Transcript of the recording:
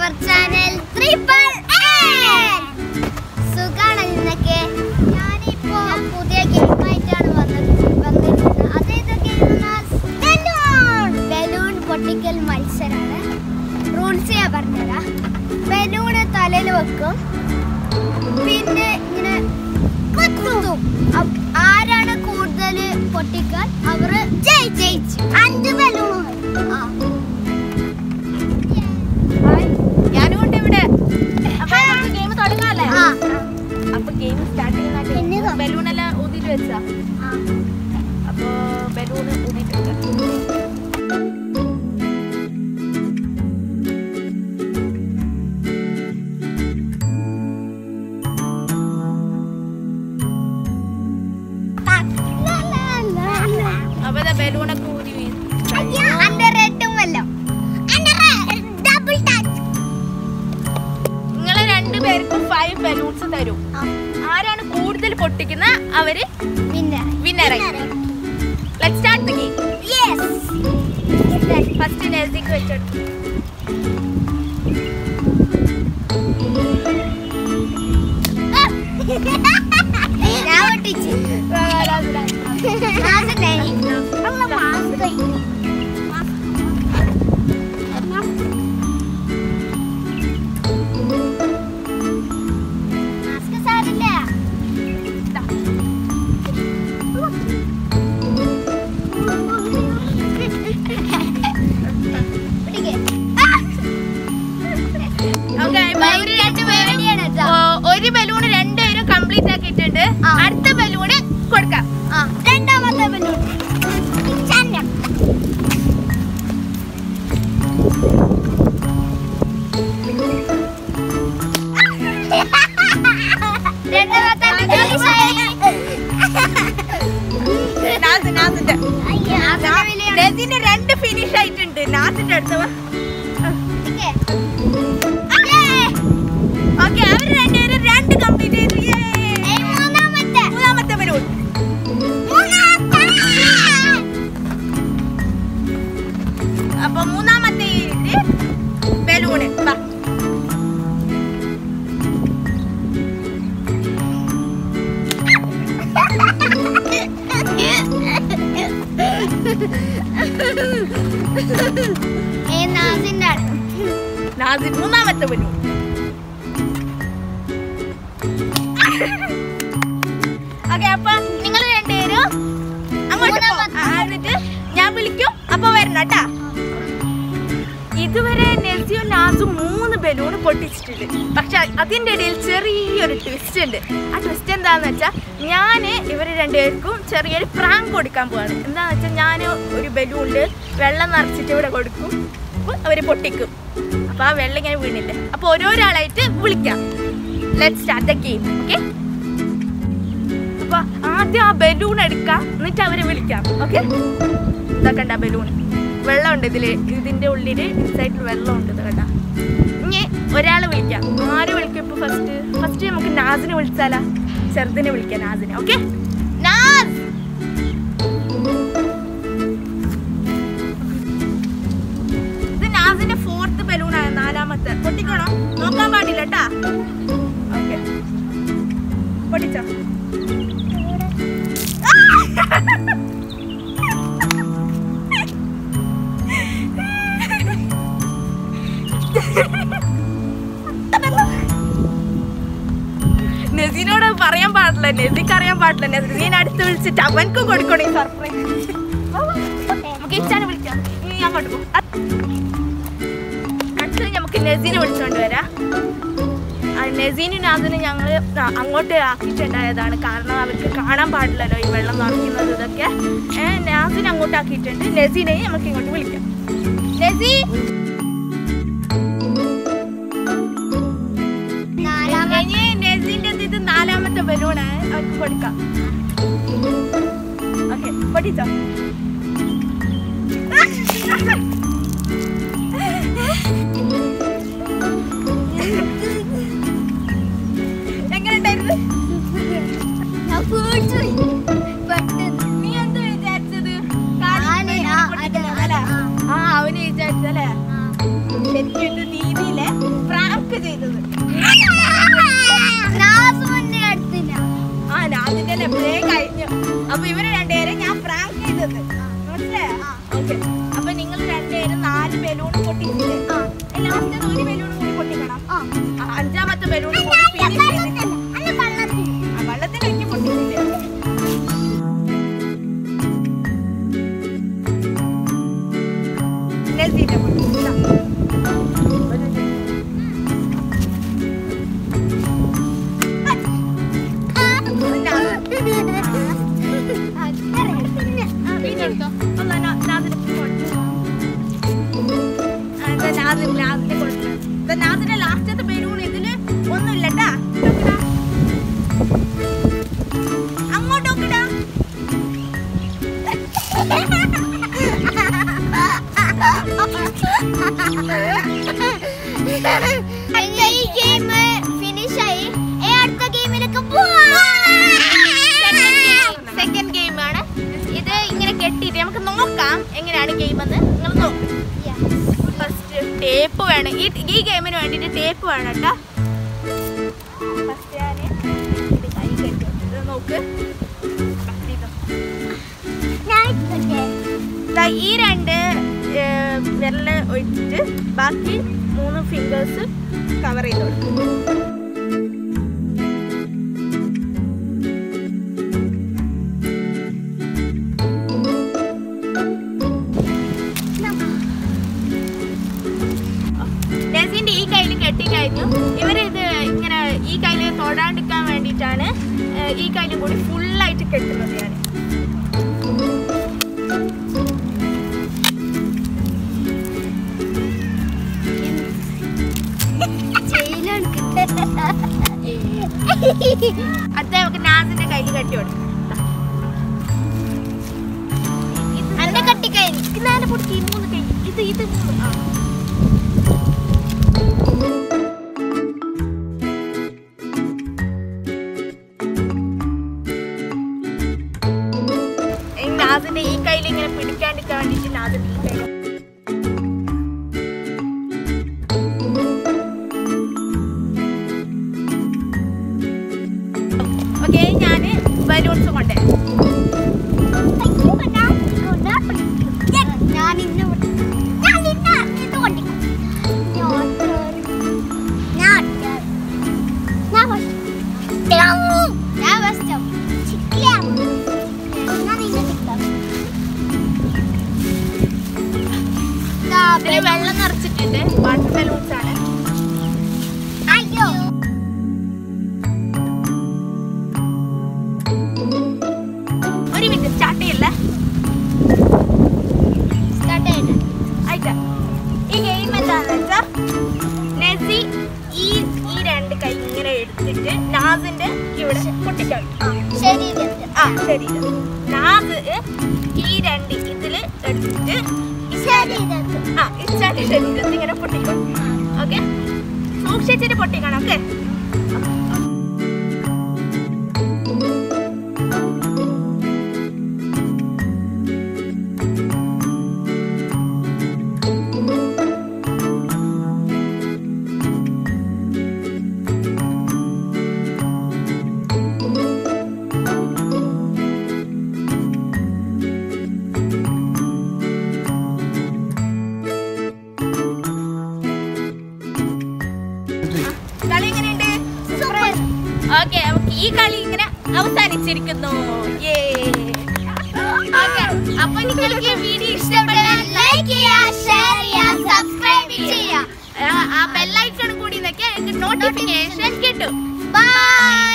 Our channel triple സുഖാണ് ഇന്നൊക്കെ ഞാനിപ്പോ പുതിയ ഗെയിമായിട്ടാണ് വന്നത് വന്നിരുന്നത് അതേത് ബലൂൺ ബലൂൺ പൊട്ടിക്കൽ മത്സരമാണ് റൂൾസ് ഞാൻ പറഞ്ഞുതരാം ബലൂണ് തലയിൽ വെക്കും പിന്നെ ഇങ്ങനെ കുത്തും അപ്പ് ആരാണ് കൂടുതൽ പൊട്ടിക്കാൻ അവർ ജയിച്ചു അഞ്ച് ബലൂൺ ആ ഞാനുണ്ട് ഇവിടെ അപ്പൊ നമുക്ക് ഗെയിം തുടങ്ങാല്ലേ ആ. അപ്പൊ ഗെയിം സ്റ്റാർട്ട് പിന്നെ ചെയ്യുന്ന തൊ- ബലൂൺ എല്ലാം ഊതിട്ട് വെച്ചാ ആ അപ്പൊ ബലൂൺ ഊതിട്ട് വെക്കാം അപ്പൊ ഇതാ ബലൂണൊക്കെ ഊതി വീഴും നിങ്ങളെ രണ്ടുപേർക്കും ഫൈവ് ബലൂൺസ് തരും ആരാണ് കൂടുതൽ പൊട്ടിക്കുന്ന അവര് വിന്നറായി let start the game first നെസിക്ക് വെച്ചെടുക്കും ഞാൻ പൊട്ടിച്ച് മാസ്ക് സാരില്ല Okay, ഇപ്പൊ അവര് രണ്ടുപേരും ഓ, ഒരു ബലൂൺ രണ്ടുപേരും കംപ്ലീറ്റ് ആക്കിയിട്ടുണ്ട് ആ. അടുത്ത ബലൂണ് കൊടുക്കാം രണ്ടാമത്തെ ബലൂൺ ചന്നം രണ്ടാമത്തെ നാസ് നാസിന്റെ നെസിന്റെ രണ്ട് ഫിനിഷ് ആയിട്ടുണ്ട് നാസിന്റെ അടുത്തവ ഓക്കെ അവർ രണ്ടുപേരും രണ്ട് കംപ്ലീറ്റ് ചെയ്തു Yay! മൂന്നാമത്തെ മൂന്നാമത്തെ ബലൂൺ അപ്പൊ മൂന്നാമത്തെ ബലൂണ് വാ നാസിന്റെ നാസിൻ മൂന്നാമത്തെ ബലൂൺ ഓക്കെ അപ്പൊ നിങ്ങൾ രണ്ടുപേരും അങ്ങോട്ട് പോ. മൂന്നാമത്തെ. ആ, എന്നിട്ട് ഞാൻ വിളിക്കും അപ്പൊ വരണം കേട്ടാ ഇതുവരെ നെസിയും നാസും മൂന്ന് ബലൂൺ പൊട്ടിച്ചിട്ടുണ്ട് പക്ഷെ അതിന്റെ ഇടയിൽ ചെറിയൊരു ട്വിസ്റ്റ് ഉണ്ട് ആ ട്വിസ്റ്റ് എന്താന്ന് വെച്ചാൽ ഞാൻ ഇവർ രണ്ടുപേർക്കും ചെറിയൊരു പ്രാങ്ക് കൊടുക്കാൻ പോവാണ് എന്താന്ന് വെച്ചാൽ ഞാൻ ഒരു ബലൂണിൽ വെള്ളം നിറച്ചിട്ട് ഇവിടെ കൊടുക്കും അപ്പോൾ അവർ പൊട്ടിക്കും അപ്പോൾ ആ വെള്ളം ഇങ്ങനെ വീണില്ലേ അപ്പോൾ ഓരോരാളായിട്ട് വിളിക്കാം let start the game okay അപ്പോൾ ആദ്യം ആ ബലൂൺ എടുക്കാം എന്നിട്ട് അവരെ വിളിക്കാം ഓക്കെ ഇതൊക്കെ കണ്ട ബലൂൺ വെള്ളമുണ്ട് ഇതിൽ ഇതിൻ്റെ ഉള്ളിൽ ഇൻസൈഡിൽ വെള്ളമുണ്ട് ഇത് കണ്ട ഇനി ഒരാളെ വിളിക്കാം ആര് വിളിക്കും ഇപ്പോൾ ഫസ്റ്റ് ഫസ്റ്റ് നമുക്ക് നാസിനെ വിളിച്ചാലാ ചെറുതിനെ വിളിക്കാം നാസിനെ ഓക്കെ നാസ് ഇത് നാസിന്റെ ഫോർത്ത് ബലൂണാണ് നാലാമത്തെ പൊട്ടിക്കണോ നോക്കാൻ പാടില്ല കേട്ടാ ഓക്കെ പൊട്ടിച്ചോ നസീനോട് പറയാൻ പാടില്ല നസിക്ക് അറിയാൻ പാടില്ല നസീൻ അടുത്ത് വിളിച്ചിട്ട് അവൻക്ക് കൊടുക്കണേ സർപ്രൈസ് നമുക്ക് ഇച്ചാനെ വിളിക്കാം നീ അങ്ങോട്ട് പോ അടുത്തത് നമുക്ക് നസീനെ വിളിച്ചോണ്ട് വരാം ആ, നസീനും നാസിനും ഞങ്ങൾ അങ്ങോട്ട് ആക്കിയിട്ടുണ്ടായതാണ് കാരണം അവർക്ക് കാണാൻ പാടില്ലല്ലോ ഈ വെള്ളം നിറയ്ക്കുന്നത് ഇതൊക്കെ ഏ, നാസിനെ അങ്ങോട്ട് ആക്കിയിട്ടുണ്ട് നസീനെയും നമുക്ക് ഇങ്ങോട്ട് വിളിക്കാം നസീ ഇനി നസീന്റെ ഇത് നാലാമത്തെ ബലൂണ് അവർക്ക് കൊടുക്കാം ഓക്കെ പൊട്ടിച്ചോ എങ്ങനെ ഉണ്ടായിരുന്നു നീ എന്താ വിചാരിച്ചത് ഞാന് ആ, അത്, അത്, ആ. ആ അവന് വിചാരിച്ചല്ലേ ശരിക്കും രീതിയിലെ ഈ ഈ ഗെയിമിന് വേണ്ടിയിട്ട് ടേപ്പ് വേണം കേട്ടോ ഫസ്റ്റ് ഞാൻ ഇത് കൈ കെട്ടി ഇത് നോക്ക് ഫസ്റ്റ് ഇത്. ഞാൻ ഇട്ടോട്ടെ. ദാ ഈ രണ്ട് വിരൽ ഒഴിച്ചിട്ട് ബാക്കി മൂന്ന് ഫിംഗേഴ്സ് കവർ ചെയ്ത് കൊടുക്കും നെസിന്റെ ഈ കയ്യിൽ കെട്ടിക്കഴിഞ്ഞു ഇവരിത് ഇങ്ങനെ ഈ കയ്യിൽ തൊടാണ്ടിരിക്കാൻ വേണ്ടിയിട്ടാണ് ഏഹ്, ഈ കയ്യിലും കൂടി ഫുള്ളായിട്ട് കെട്ടുന്നത് ഞാൻ ജയിലെടുക്ക്. അത് നമുക്ക് നാസിന്റെ കയ്യിൽ കെട്ടി കൊടുക്കും അന്റെ കട്ടിക്കഴിഞ്ഞു ഇന്നാലെ പൊടിക്ക് ഈ മൂന്ന് കൈ ഇത് ഇത് മൂന്ന് ആ. ഈ നാസിന്റെ ഈ കയ്യിൽ ഇങ്ങനെ പിടിക്കാണ്ടിരിക്കാൻ വേണ്ടിട്ട് നാസിന്റെ ഈ കൈ ഓക്കെ ഞാന് ബലൂൺസ് കൊണ്ടേ ഞാൻ ഇന്ന് വിട്ടു. ഞാൻ നിന്നെ ഇത് കൊണ്ടിക്കും. ഞാൻ കേറി. ഞാൻ കേറി. ഞാൻ first. തിളങ്ങി. ഞാൻ first. ചിക്കിയാ. ഞാൻ നിന്നെ ചിക്കാം. ദാ ഇതില് വെള്ളം നിറച്ചിട്ടുണ്ട് വാട്ടർ ബലൂൺസ് ആണ് അയ്യോ ഒരു മിനിറ്റ് സ്റ്റാർട്ട് ചെയ്യില്ല സ്റ്റാർട്ട് ചെയ്യട്ടെ ആയിട്ടാ ഈ ഗെയിം എന്താന്ന് വെച്ചാ നെസി ഈ ഈ രണ്ട് കൈ ഇങ്ങനെ എടുത്തിട്ട് നാസിന്റെ ഇവിടെ പൊട്ടിക്കാൻ ശരി ഇതെടുത്ത്. ആ ശരി നാസ് ഈ രണ്ട് ഇതില് എടുത്തിട്ട് ശരി ഇതെടുത്ത്. ആ ഇച്ചാന്റെ ശരീരത്തിൽ ഇങ്ങനെ പൊട്ടിക്കണം ഓക്കെ സൂക്ഷിച്ചിട്ട് പൊട്ടിക്കണം ഓക്കെ കളി എങ്ങനെയുണ്ട് സൂപ്പർ. ഓക്കെ നമുക്ക് ഈ കളി ഇങ്ങനെ അവസാനിച്ചിരിക്കുന്നു ഓക്കെ അപ്പൊ നിങ്ങൾക്ക് വീഡിയോ ഇഷ്ടപ്പെട്ടാൽ ലൈക്ക് ചെയ്യുക ഷെയർ ചെയ്യുക സബ്സ്ക്രൈബ് ചെയ്യുക ആ ബെല്ലൈക്കൺ കൂടി നോക്കിയാൽ നിങ്ങൾക്ക് നോട്ടിഫിക്കേഷൻ കിട്ടും ബൈ